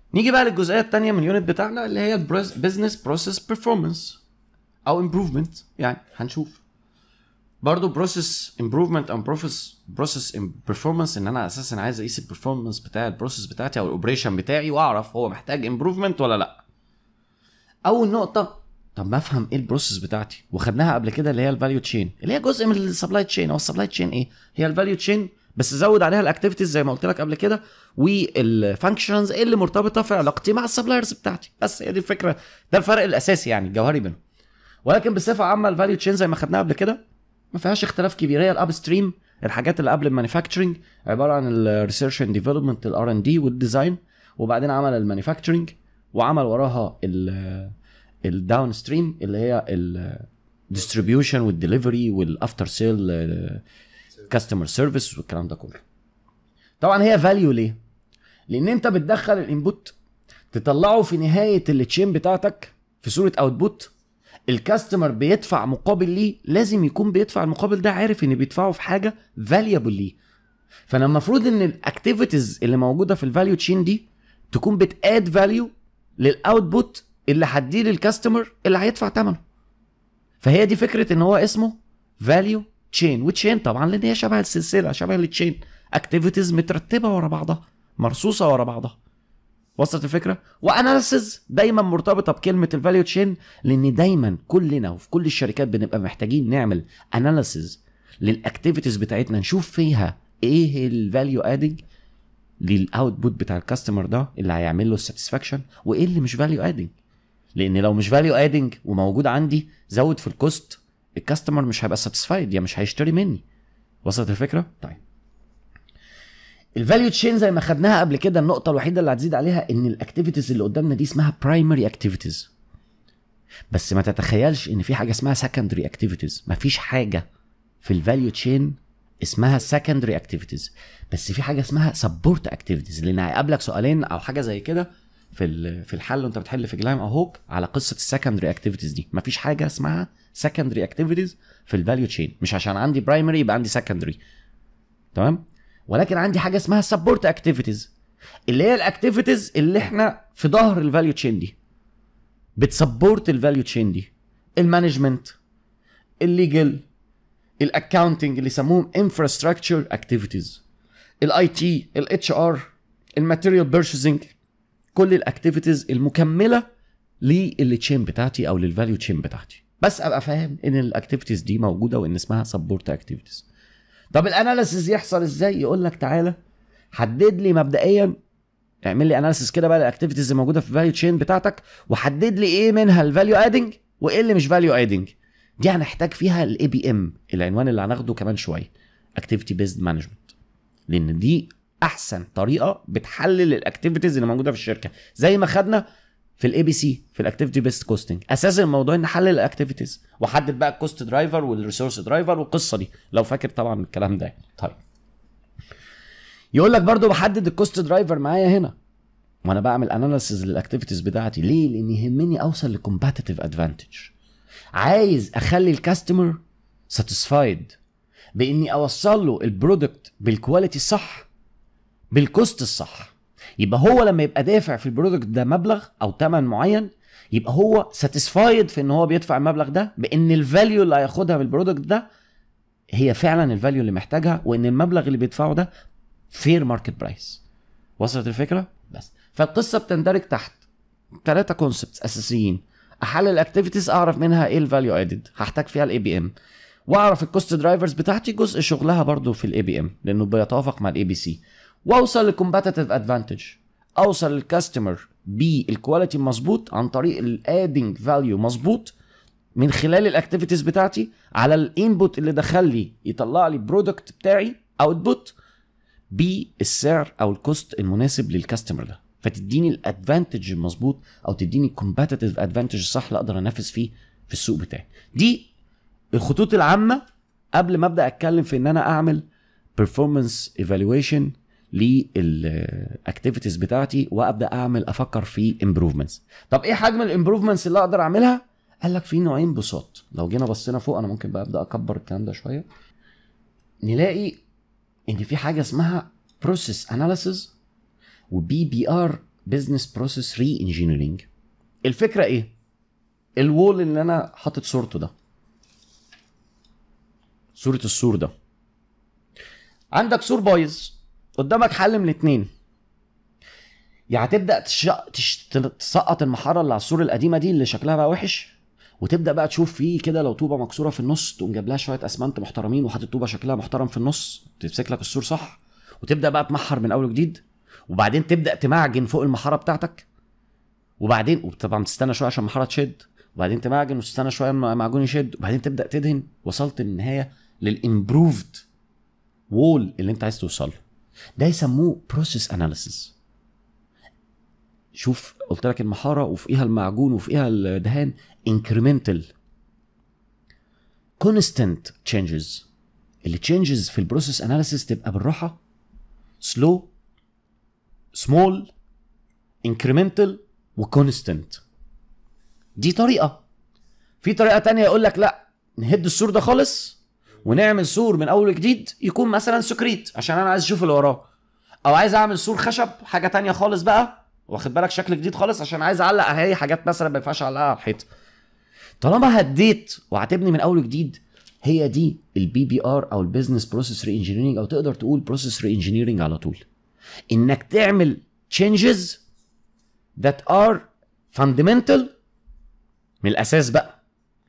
نيجي بقى للجزئيه الثانيه من اليونت بتاعنا اللي هي البيزنس بروسيس بيرفورمانس او امبروفمنت يعني هنشوف برضه بروسيس امبروفمنت او بروسيس بروسيس بيرفورمانس ان انا اساسا عايز اقيس البرفورمانس بتاع البروسيس بتاعتي او الاوبريشن بتاعي واعرف هو محتاج امبروفمنت ولا لا اول نقطه طب ما افهم ايه البروسيس بتاعتي وخدناها قبل كده اللي هي الفاليو تشين اللي هي جزء من السبلاي تشين هو السبلاي تشين ايه هي الفاليو تشين بس زود عليها الاكتيفيتيز زي ما قلت لك قبل كده والفانكشنز اللي مرتبطه في علاقتي مع السبلايرز بتاعتي بس هي دي الفكره ده الفرق الاساسي يعني الجوهري بينهم ولكن بصفه عامه الفاليو تشين زي ما خدناها قبل كده ما فيهاش اختلاف كبير هي الاب ستريم الحاجات اللي قبل المانيفاكتشرنج عباره عن الريسيرش اند ديفلوبمنت الار ان دي والديزاين وبعدين عمل المانيفاكتشرنج وعمل وراها الداون ستريم اللي هي الديستريبيوشن والدليفري والافتر سيل كاستمر سيرفيس والكلام ده كله طبعا هي فاليو ليه لان انت بتدخل الانبوت تطلعه في نهايه التشين بتاعتك في صوره اوتبوت الكاستمر بيدفع مقابل ليه لازم يكون بيدفع المقابل ده عارف ان بيدفعه في حاجه فاليبل ليه فانا المفروض ان الاكتيفيتيز اللي موجوده في الفاليو تشين دي تكون بتاد فاليو للاوتبوت اللي هديه للكاستمر اللي هيدفع ثمنه فهي دي فكره ان هو اسمه فاليو تشين وتشين طبعا لان هي شبه السلسله شبه التشين اكتيفيتيز مترتبه ورا بعضها مرصوصه ورا بعضها وصلت الفكره واناليسز دايما مرتبطه بكلمه الفاليو تشين لان دايما كلنا وفي كل الشركات بنبقى محتاجين نعمل اناليسز للاكتيفيتيز بتاعتنا نشوف فيها ايه الفاليو ادنج للاوتبوت بتاع الكاستمر ده اللي هيعمل له الساتسفاكشن وايه اللي مش فاليو ادنج لان لو مش فاليو ادنج وموجود عندي زود في الكوست الكاستمر مش هيبقى ساتسفايد يا مش هيشتري مني وصلت الفكره طيب الفاليو تشين زي ما خدناها قبل كده النقطه الوحيده اللي هتزيد عليها ان الاكتيفيتيز اللي قدامنا دي اسمها برايمري اكتيفيتيز بس ما تتخيلش ان في حاجه اسمها سكندري اكتيفيتيز مفيش حاجه في الفاليو تشين اسمها سكندري اكتيفيتيز بس في حاجه اسمها سبورت اكتيفيتيز لان هيقابلك سؤالين او حاجه زي كده في في الحل وانت بتحل في جلايم او هوك على قصه السكندري اكتيفيتيز دي مفيش حاجه اسمها سكندري اكتيفيتيز في الفاليو تشين مش عشان عندي برايمري يبقى عندي سكندري تمام ولكن عندي حاجه اسمها سبورت اكتيفيتيز اللي هي الاكتيفيتيز اللي احنا في ظهر الفاليو تشين دي بتسبورت الفاليو تشين دي المانجمنت الليجل الاكاونتنج اللي يسموهم انفراستراكشر اكتيفيتيز الاي تي الاتش ار الماتيريال بيرشيزنج كل الاكتيفيتيز المكمله للتشين بتاعتي او للفاليو تشين بتاعتي بس ابقى فاهم ان الاكتيفيتيز دي موجوده وان اسمها سبورت اكتيفيتيز طب الاناليسيز يحصل ازاي يقول لك تعالى حدد لي مبدئيا اعمل لي اناليسيز كده بقى الاكتيفيتيز اللي موجوده في الفاليو تشين بتاعتك وحدد لي ايه منها الفاليو ادنج وايه اللي مش فاليو ادنج دي هنحتاج فيها الاي بي ام العنوان اللي هناخده كمان شويه اكتيفيتي بيزد مانجمنت لان دي احسن طريقه بتحلل الاكتيفيتيز اللي موجوده في الشركه زي ما خدنا في الاي بي سي في الاكتيفيتي بيست كوستنج اساس الموضوع ان نحلل الاكتيفيتيز واحدد بقى الكوست درايفر والريسورس درايفر والقصه دي لو فاكر طبعا الكلام ده طيب يقول لك برضو بحدد الكوست درايفر معايا هنا وانا بعمل اناليسيز للاكتيفيتيز بتاعتي ليه لان يهمني اوصل لكومباتيتيف ادفانتج عايز اخلي الكاستمر ساتيسفايد باني اوصل له البرودكت بالكواليتي الصح بالكوست الصح يبقى هو لما يبقى دافع في البرودكت ده مبلغ او ثمن معين يبقى هو ساتيسفايد في ان هو بيدفع المبلغ ده بان الفاليو اللي هياخدها من البرودكت ده هي فعلا الفاليو اللي محتاجها وان المبلغ اللي بيدفعه ده فير ماركت برايس وصلت الفكره بس فالقصه بتندرج تحت ثلاثه كونسبتس اساسيين احلل الاكتيفيتيز اعرف منها ايه الفاليو ادد هحتاج فيها الاي بي ام واعرف الكوست درايفرز بتاعتي جزء شغلها برضو في الاي بي ام لانه بيتوافق مع الاي بي سي واوصل لكومباتيتيف ادفانتج اوصل للكاستمر بالكواليتي مظبوط عن طريق الادنج فاليو مظبوط من خلال الاكتيفيتيز بتاعتي على الانبوت اللي دخل لي يطلع لي برودكت بتاعي اوتبوت بالسعر او الكوست المناسب للكاستمر ده فتديني الادفانتج المظبوط او تديني الكومباتيتيف ادفانتج الصح اللي اقدر انافس فيه في السوق بتاعي دي الخطوط العامه قبل ما ابدا اتكلم في ان انا اعمل performance evaluation للاكتيفيتيز بتاعتي وابدا اعمل افكر في امبروفمنتس طب ايه حجم الامبروفمنتس اللي اقدر اعملها قال لك في نوعين بساط لو جينا بصينا فوق انا ممكن بقى ابدا اكبر الكلام ده شويه نلاقي ان في حاجه اسمها بروسيس اناليسيز وبي بي ار بزنس بروسيس ري انجينيرنج الفكره ايه الوول اللي انا حاطط صورته ده صوره السور ده عندك سور بايظ قدامك حل من اتنين يا هتبدا تش... تش... تسقط المحاره اللي على السور القديمه دي اللي شكلها بقى وحش وتبدا بقى تشوف فيه كده لو طوبه مكسوره في النص تقوم جايب لها شويه اسمنت محترمين وحاطط طوبه شكلها محترم في النص تمسك لك السور صح وتبدا بقى تمحر من اول وجديد وبعدين تبدا تمعجن فوق المحاره بتاعتك وبعدين وطبعا تستنى شويه عشان المحاره تشد وبعدين تمعجن وتستنى شويه المعجون يشد وبعدين تبدا تدهن وصلت للنهايه للامبروفد وول اللي انت عايز توصل له ده يسموه بروسيس اناليسيس شوف قلت لك المحاره وفوقيها المعجون وفوقيها الدهان انكريمنتال كونستنت تشينجز اللي تشينجز في البروسيس اناليسيس تبقى بالراحه سلو سمول انكريمنتال وكونستنت دي طريقه في طريقه تانية يقول لك لا نهد السور ده خالص ونعمل سور من اول وجديد يكون مثلا سكريت عشان انا عايز اشوف اللي وراه او عايز اعمل سور خشب حاجه تانية خالص بقى واخد بالك شكل جديد خالص عشان عايز اعلق اهي حاجات مثلا ما ينفعش اعلقها على الحيط طالما هديت وهتبني من اول وجديد هي دي البي بي ار او البيزنس بروسيس ري انجينيرنج او تقدر تقول بروسيس ري انجينيرنج على طول انك تعمل changes that are fundamental من الاساس بقى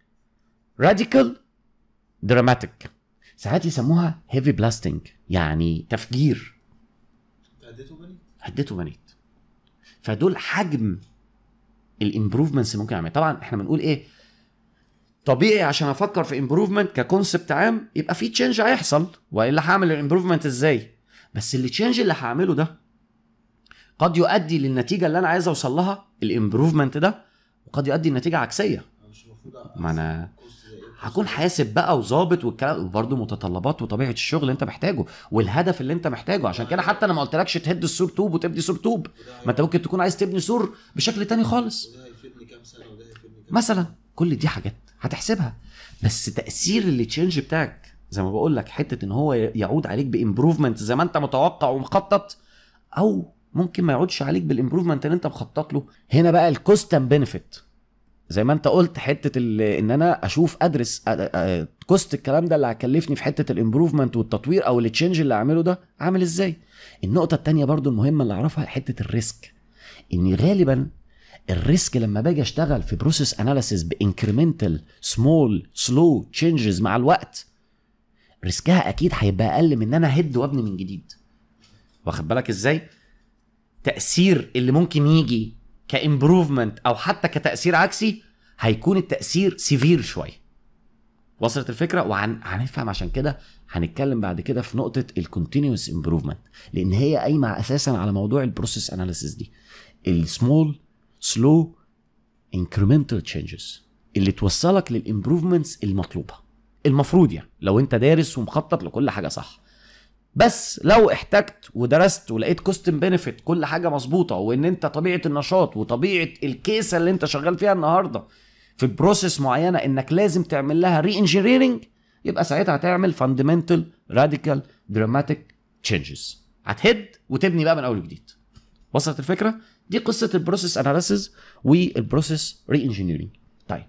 radical dramatic ساعات يسموها heavy blasting يعني تفجير هديته بني هديته بنيت فدول حجم الامبروفمنتس اللي ممكن اعملها طبعا احنا بنقول ايه طبيعي عشان افكر في امبروفمنت ككونسبت عام يبقى في تشينج هيحصل والا هعمل الامبروفمنت ازاي بس اللي تشينج اللي هعمله ده قد يؤدي للنتيجه اللي انا عايز اوصل لها الامبروفمنت ده وقد يؤدي لنتيجه عكسيه انا مش المفروض ما انا أحسب كوست زي إيه؟ هكون حاسب بقى وظابط والكلام وبرده متطلبات وطبيعه الشغل اللي انت محتاجه والهدف اللي انت محتاجه عشان كده حتى انا ما قلتلكش تهد السور طوب وتبني سور طوب وده ما انت ممكن تكون عايز تبني سور بشكل تاني خالص وده هيفيدني كام سنه وده هيفيدني كام مثلا كل دي حاجات هتحسبها بس تاثير اللي تشينج بتاعك زي ما بقول لك حته ان هو يعود عليك بامبروفمنت زي ما انت متوقع ومخطط او ممكن ما يعودش عليك بالامبروفمنت اللي انت مخطط له هنا بقى الكوست اند بنفيت زي ما انت قلت حته ال- ان انا اشوف ادرس كوست الكلام ده اللي هيكلفني في حته الامبروفمنت والتطوير او التشينج اللي اعمله ده عامل ازاي النقطه التانية برضو المهمه اللي اعرفها حته الريسك ان غالبا الريسك لما باجي اشتغل في بروسيس اناليسيس بانكريمنتال سمول سلو تشينجز مع الوقت ريسكها اكيد هيبقى اقل من ان انا هد وابني من جديد واخد بالك ازاي تاثير اللي ممكن يجي كامبروفمنت او حتى كتاثير عكسي هيكون التاثير سيفير شويه وصلت الفكره وهنفهم عشان كده هنتكلم بعد كده في نقطه الكونتينوس امبروفمنت لان هي قايمه اساسا على موضوع البروسيس اناليسيس دي السمول سلو انكريمنتال تشينجز اللي توصلك للامبروفمنتس المطلوبه المفروض يعني لو انت دارس ومخطط لكل حاجه صح بس لو احتجت ودرست ولقيت كوست بنفيت كل حاجه مظبوطه وان انت طبيعه النشاط وطبيعه الكيسه اللي انت شغال فيها النهارده في بروسيس معينه انك لازم تعمل لها ري انجينيرنج يبقى ساعتها هتعمل فاندمنتال راديكال دراماتيك تشينجز هتهد وتبني بقى من اول وجديد وصلت الفكره دي قصه البروسيس اناليسيز والبروسيس ري انجينيرنج طيب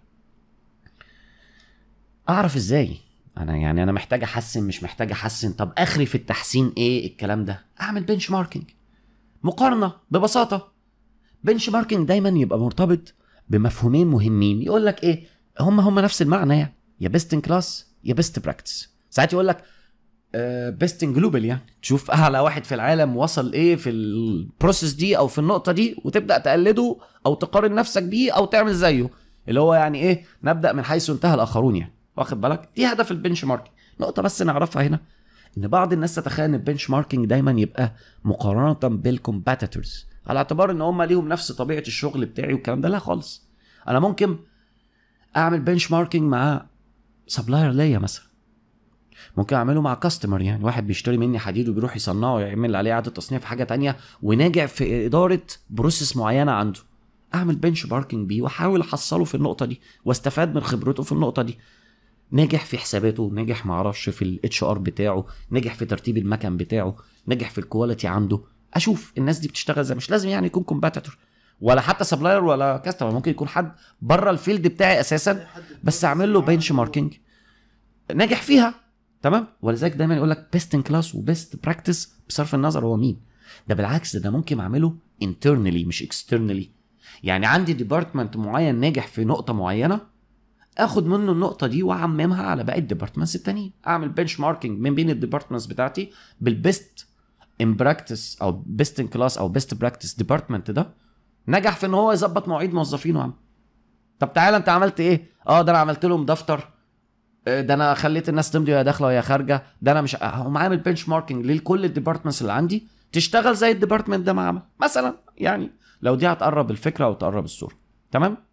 اعرف ازاي انا يعني انا محتاج احسن مش محتاج احسن طب اخري في التحسين ايه الكلام ده اعمل بنش ماركينج مقارنه ببساطه بنش ماركينج دايما يبقى مرتبط بمفهومين مهمين يقول لك ايه هم هم نفس المعنى يعني يا بيست ان كلاس يا بيست براكتس ساعات يقول لك بيست ان جلوبال يعني تشوف اعلى واحد في العالم وصل ايه في البروسيس دي او في النقطه دي وتبدا تقلده او تقارن نفسك بيه او تعمل زيه اللي هو يعني ايه نبدا من حيث انتهى الاخرون يعني واخد بالك دي هدف البنش ماركينج نقطه بس نعرفها هنا ان بعض الناس تتخيل ان البنش ماركينج دايما يبقى مقارنه بالكومباتيتورز على اعتبار ان هم ليهم نفس طبيعه الشغل بتاعي والكلام ده لا خالص انا ممكن اعمل بنش ماركينج مع سبلاير ليا مثلا ممكن اعمله مع كاستمر يعني واحد بيشتري مني حديد وبيروح يصنعه ويعمل عليه اعاده تصنيع في حاجه تانية وناجع في اداره بروسيس معينه عنده اعمل بنش ماركينج بيه واحاول احصله في النقطه دي واستفاد من خبرته في النقطه دي نجح في حساباته نجح معرفش في الاتش ار بتاعه نجح في ترتيب المكن بتاعه نجح في الكواليتي عنده اشوف الناس دي بتشتغل ازاي مش لازم يعني يكون كومباتيتور ولا حتى سبلاير ولا كاستمر ممكن يكون حد بره الفيلد بتاعي اساسا بس اعمل له بنش ماركينج ناجح فيها تمام ولذلك دايما يقول لك بيست ان كلاس وبيست براكتس بصرف النظر هو مين ده بالعكس ده, ده ممكن اعمله internally مش externally يعني عندي ديبارتمنت معين ناجح في نقطه معينه اخد منه النقطه دي واعممها على باقي الديبارتمنتس التانيين اعمل بنش ماركينج من بين الديبارتمنتس بتاعتي بالبيست ان براكتس او بيست ان كلاس او بيست براكتس ديبارتمنت ده نجح في ان هو يظبط مواعيد موظفينه يا عم طب تعالى انت عملت ايه اه ده انا عملت لهم دفتر آه، ده انا خليت الناس تمضي وهي داخله وهي خارجه ده انا مش هقوم عامل بنش ماركينج لكل الديبارتمنتس اللي عندي تشتغل زي الديبارتمنت ده ما عمل مثلا يعني لو دي هتقرب الفكره او تقرب الصوره تمام